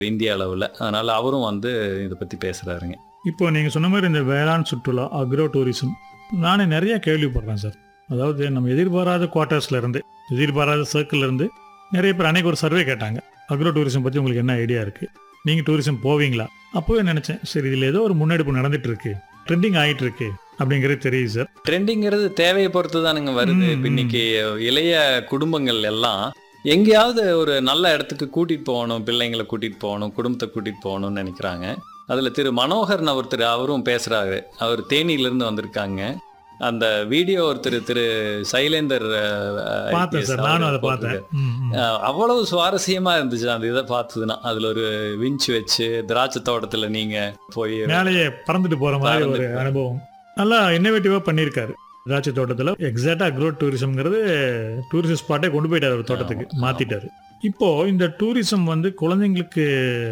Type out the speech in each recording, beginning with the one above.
இந்திய அளவில் அதனால அவரும் வந்து இதை பற்றி பேசுகிறாருங்க இப்போ நீங்கள் சொன்ன மாதிரி இந்த வேளாண் சுற்றுலா அக்ரோ டூரிசம் நானே நிறைய கேள்விப்படுறேன் சார் அதாவது நம்ம எதிர்பாராத குவார்ட்டர்ஸ்ல இருந்து எதிர்பாராத சர்க்கிள்ல இருந்து நிறைய பேர் அன்னைக்கு ஒரு சர்வே கேட்டாங்க அக்ரோ டூரிசம் பற்றி உங்களுக்கு என்ன ஐடியா இருக்கு நீங்கள் டூரிசம் போவீங்களா அப்போவே நினச்சேன் சரி இதில் ஏதோ ஒரு முன்னெடுப்பு நடந்துட்டு இருக்கு ட்ரெண்டிங் ஆகிட்டு இருக்கு அப்படிங்கிறது தெரியுது சார் ட்ரெண்டிங்கிறது தேவையை பொறுத்து தானுங்க வருது ம், இப்ப ம். இன்னைக்கு இளைய குடும்பங்கள் எல்லாம் எங்கேயாவது ஒரு நல்ல இடத்துக்கு கூட்டிட்டு போகணும் பிள்ளைங்களை கூட்டிட்டு போகணும் குடும்பத்தை கூட்டிட்டு போகணும்னு நினைக்கிறாங்க அதுல திரு மனோகர்னு ஒருத்தர் அவரும் பேசுறாரு அவர் தேனியிலிருந்து வந்திருக்காங்க அந்த வீடியோ ஒருத்தர் திரு சைலேந்தர் அஹ், பார்த்தேன் IPS சார் நானும் அதை அவர் பார்த்தேன் ம், ம். அஹ், அவ்வளவு சுவாரஸ்யமா இருந்துச்சு அந்த இதை பார்த்ததுன்னா அதுல ஒரு விஞ்ச் வச்சு திராட்சை தோட்டத்துல நீங்க போய் மேலேயே பறந்துட்டு போற மாதிரி ஒரு பறந்துட்டு. அனுபவம் நல்லா இன்னோவேட்டிவா பண்ணியிருக்காரு திராட்சை தோட்டத்தில் எக்ஸாக்டா அக்ரோ டூரிசம்ங்கிறது டூரிஸ்ட் ஸ்பாட்டே கொண்டு போயிட்டாரு ஒரு தோட்டத்துக்கு ஆமா. மாத்திட்டாரு இப்போ இந்த டூரிசம் வந்து குழந்தைங்களுக்கு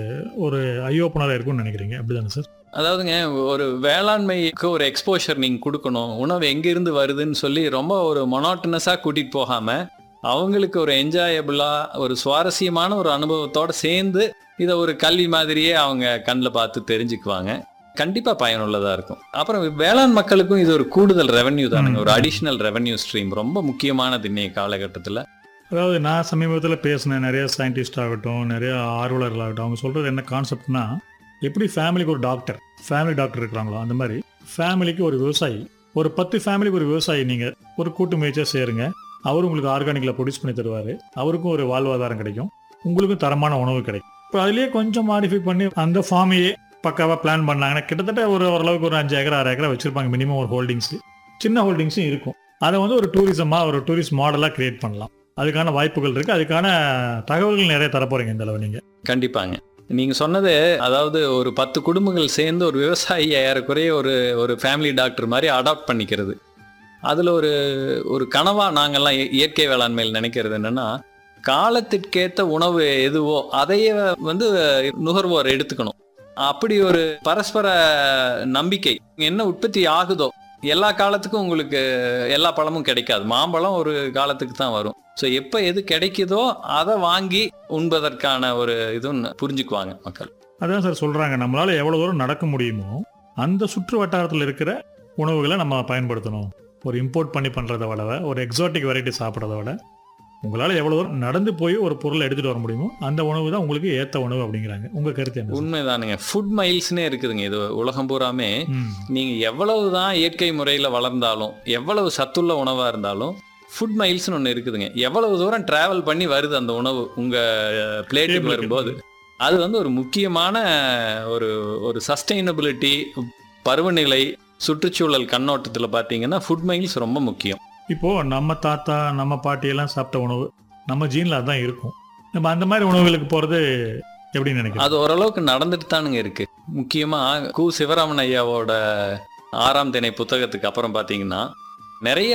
ஒரு ஐ ஓப்பனரா இருக்கும்னு நினைக்கிறீங்க அப்படிதானே சார் அதாவதுங்க ஒரு வேளாண்மைக்கு ஒரு எக்ஸ்போஷர் நீங்க கொடுக்கணும் உணவு எங்கிருந்து வருதுன்னு சொல்லி ரொம்ப ஒரு மொனாட்டனஸா கூட்டிட்டு போகாம அவங்களுக்கு ஒரு என்ஜாயபிளா ஒரு சுவாரஸ்யமான ஒரு அனுபவத்தோட சேர்ந்து இதை ஒரு கல்வி மாதிரியே அவங்க கண்ணில் பார்த்து தெரிஞ்சுக்குவாங்க கண்டிப்பா பயனுள்ளதா இருக்கும் அப்புறம் வேளாண் மக்களுக்கும் இது ஒரு கூடுதல் ரெவென்யூ தானுங்க ஒரு ம். அடிஷ்னல் ரெவென்யூ ஸ்ட்ரீம் ரொம்ப முக்கியமானது இன்னைய காலகட்டத்தில் அதாவது நான் சமீபத்தில் பேசின நிறைய சயின்டிஸ்ட் ஆகட்டும் நிறைய ஆர்வலர்கள் ஆகட்டும் அவங்க சொல்றது என்ன கான்செப்ட்னா எப்படி ஃபேமிலிக்கு ஒரு டாக்டர் ஃபேமிலி டாக்டர் இருக்கிறாங்களோ அந்த மாதிரி ஃபேமிலிக்கு ஒரு விவசாயி ஒரு பத்து ஃபேமிலிக்கு ஒரு விவசாயி நீங்கள் ஒரு கூட்டு முயற்சியாக சேருங்க அவர் உங்களுக்கு ஆர்கானிக்கில் ப்ரொடியூஸ் பண்ணி தருவார் அவருக்கும் ஒரு வாழ்வாதாரம் கிடைக்கும் உங்களுக்கும் தரமான உணவு கிடைக்கும் இப்போ அதுலேயே கொஞ்சம் மாடிஃபை பண்ணி அந்த ஃபார்மையே பக்காவாக பிளான் பண்ணாங்கன்னா கிட்டத்தட்ட ஒரு ஓரளவுக்கு ஒரு அஞ்சு ஏக்கர் ஆறு ஏக்கரா வச்சுருப்பாங்க மினிமம் ஒரு ஹோல்டிங்ஸ் சின்ன ஹோல்டிங்ஸும் இருக்கும் அதை வந்து ஒரு டூரிசமாக ஒரு டூரிஸ்ட் மாடலாக கிரியேட் பண்ணலாம் அதுக்கான வாய்ப்புகள் இருக்கு அதுக்கான தகவல்கள் நிறைய தரப்போறீங்க இந்த அளவு நீங்க கண்டிப்பாங்க நீங்க சொன்னது அதாவது ஒரு பத்து குடும்பங்கள் சேர்ந்து ஒரு விவசாயி ஏறக்குறைய ஒரு ஒரு ஃபேமிலி டாக்டர் மாதிரி அடாப்ட் பண்ணிக்கிறது அதுல ஒரு ஒரு கனவா நாங்கெல்லாம் இய- இயற்கை வேளாண்மையில் நினைக்கிறது என்னன்னா காலத்திற்கேத்த உணவு எதுவோ அதையே வந்து நுகர்வோர் எடுத்துக்கணும் அப்படி ஒரு பரஸ்பர நம்பிக்கை என்ன உற்பத்தி ஆகுதோ எல்லா காலத்துக்கும் உங்களுக்கு எல்லா பழமும் கிடைக்காது மாம்பழம் ஒரு காலத்துக்கு தான் வரும் ஸோ எப்போ எது கிடைக்குதோ அதை வாங்கி உண்பதற்கான ஒரு இதுவும் புரிஞ்சுக்குவாங்க மக்கள் அதான் சார் சொல்றாங்க நம்மளால எவ்வளவு தூரம் நடக்க முடியுமோ அந்த சுற்று வட்டாரத்தில் இருக்கிற உணவுகளை நம்ம பயன்படுத்தணும் ஒரு இம்போர்ட் பண்ணி பண்றதை விட ஒரு எக்ஸாட்டிக் வெரைட்டி சாப்பிட்றத விட உங்களால எவ்வளவு தூரம் நடந்து போய் ஒரு பொருளை எடுத்துட்டு வர முடியுமோ அந்த உணவு தான் உங்களுக்கு ஏத்த உணவு அப்படிங்கிறாங்க உங்க கருத்து என்ன சார்? உண்மைதானுங்க ஃபுட் மைல்ஸ்னே இருக்குதுங்க இது உலகம் பூராமே ம், நீங்க எவ்வளவுதான் இயற்கை முறையில் வளர்ந்தாலும் எவ்வளவு சத்துள்ள உணவா இருந்தாலும் ஃபுட் மைல்ஸ்னு ஒன்று இருக்குதுங்க எவ்வளவு தூரம் டிராவல் பண்ணி வருது அந்த உணவு உங்க பிளேட்டுக்கு Table க்கு. வரும்போது அது வந்து ஒரு முக்கியமான ஒரு ஒரு சஸ்டைனபிலிட்டி பருவநிலை சுற்றுச்சூழல் கண்ணோட்டத்தில் பார்த்தீங்கன்னா ஃபுட் மைல்ஸ் ரொம்ப முக்கியம் இப்போ நம்ம தாத்தா நம்ம பாட்டி எல்லாம் சாப்பிட்ட உணவு நம்ம ஜீன்ல அதான் இருக்கும் நம்ம அந்த மாதிரி உணவுகளுக்கு போறது எப்படின்னு நினைக்கிறேன் அது ஓரளவுக்கு நடந்துட்டு தானுங்க இருக்கு முக்கியமா கு சிவராமன் ஐயாவோட ஆறாம் திணை புத்தகத்துக்கு அப்புறம் பார்த்தீங்கன்னா நிறைய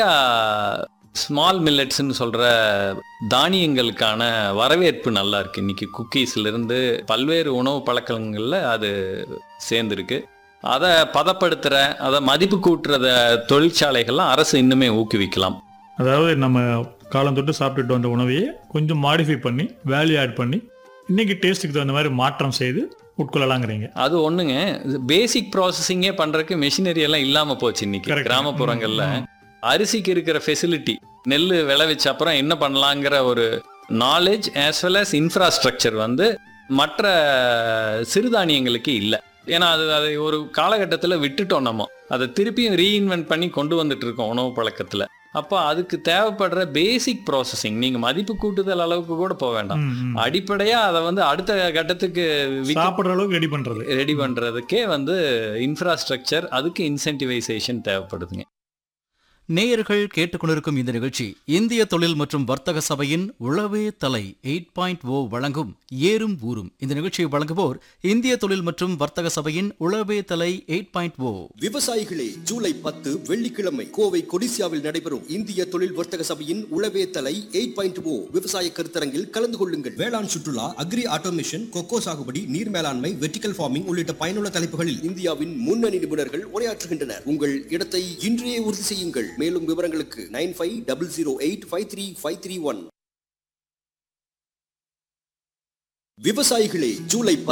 ஸ்மால் மில்லட்ஸ்னு சொல்ற தானியங்களுக்கான வரவேற்பு நல்லா இருக்கு இன்னைக்கு குக்கீஸ்ல இருந்து பல்வேறு உணவு பழக்கங்கள்ல அது சேர்ந்துருக்கு அதை பதப்படுத்துற அதை மதிப்பு கூட்டுறத தொழிற்சாலைகள்லாம் அரசு இன்னுமே ஊக்குவிக்கலாம் அதாவது நம்ம காலம் தொட்டு சாப்பிட்டுட்டு வந்த உணவையே கொஞ்சம் மாடிஃபை பண்ணி வேல்யூ ஆட் பண்ணி இன்னைக்கு டேஸ்ட்டுக்கு தகுந்த மாதிரி மாற்றம் செய்து உட்கொள்ளலாங்கிறீங்க அது ஒண்ணுங்க பேசிக் ப்ராசஸிங்கே பண்றதுக்கு மெஷினரி எல்லாம் இல்லாம போச்சு இன்னைக்கு Correct. கிராமப்புறங்கள்ல ம், ம். அரிசிக்கு இருக்கிற ஃபெசிலிட்டி நெல் விளைவிச்ச அப்புறம் என்ன பண்ணலாங்கிற ஒரு knowledge as well as infrastructure வந்து மற்ற சிறுதானியங்களுக்கு இல்லை ஏன்னா அது அதை ஒரு காலகட்டத்தில் விட்டுட்டோம் நம்ம அதை திருப்பியும் ரீஇன்வென்ட் பண்ணி கொண்டு வந்துட்டு இருக்கோம் உணவு பழக்கத்தில் அப்போ அதுக்கு தேவைப்படுற பேசிக் ப்ராசஸிங் நீங்கள் மதிப்பு கூட்டுதல் அளவுக்கு கூட போக வேண்டாம் ம், ம். அடிப்படையா அதை வந்து அடுத்த கட்டத்துக்கு விக்க- சாப்பிடுற அளவுக்கு ரெடி பண்றது ரெடி பண்றதுக்கே வந்து இன்ஃப்ராஸ்ட்ரக்சர் அதுக்கு இன்சென்டிவைசேஷன் தேவைப்படுதுங்க நேயர்கள் கேட்டுக்கொண்டிருக்கும் இந்த நிகழ்ச்சி இந்திய தொழில் மற்றும் வர்த்தக சபையின் உளவே தலை எயிட் பாயிண்ட் ஓ வழங்கும் ஏறும் ஊரும் இந்த நிகழ்ச்சியை வழங்குவோர் இந்திய தொழில் மற்றும் வர்த்தக சபையின் உளவே தலை எயிட் பாயிண்ட் ஓ விவசாயிகளே ஜூலை பத்து வெள்ளிக்கிழமை கோவை கொடிசியாவில் நடைபெறும் இந்திய தொழில் வர்த்தக சபையின் உளவே தலை எயிட் பாயிண்ட் ஓ விவசாய கருத்தரங்கில் கலந்து கொள்ளுங்கள் வேளாண் சுற்றுலா அக்ரி ஆட்டோமேஷன் கொக்கோ சாகுபடி நீர் மேலாண்மை வெர்டிகல் ஃபார்மிங் உள்ளிட்ட பயனுள்ள தலைப்புகளில் இந்தியாவின் முன்னணி நிபுணர்கள் உரையாற்றுகின்றனர் உங்கள் இடத்தை இன்றையே உறுதி செய்யுங்கள் மேலும் விவரங்களுக்கு nine five double zero eight five three five three one விவசாயிகளே ஜூலை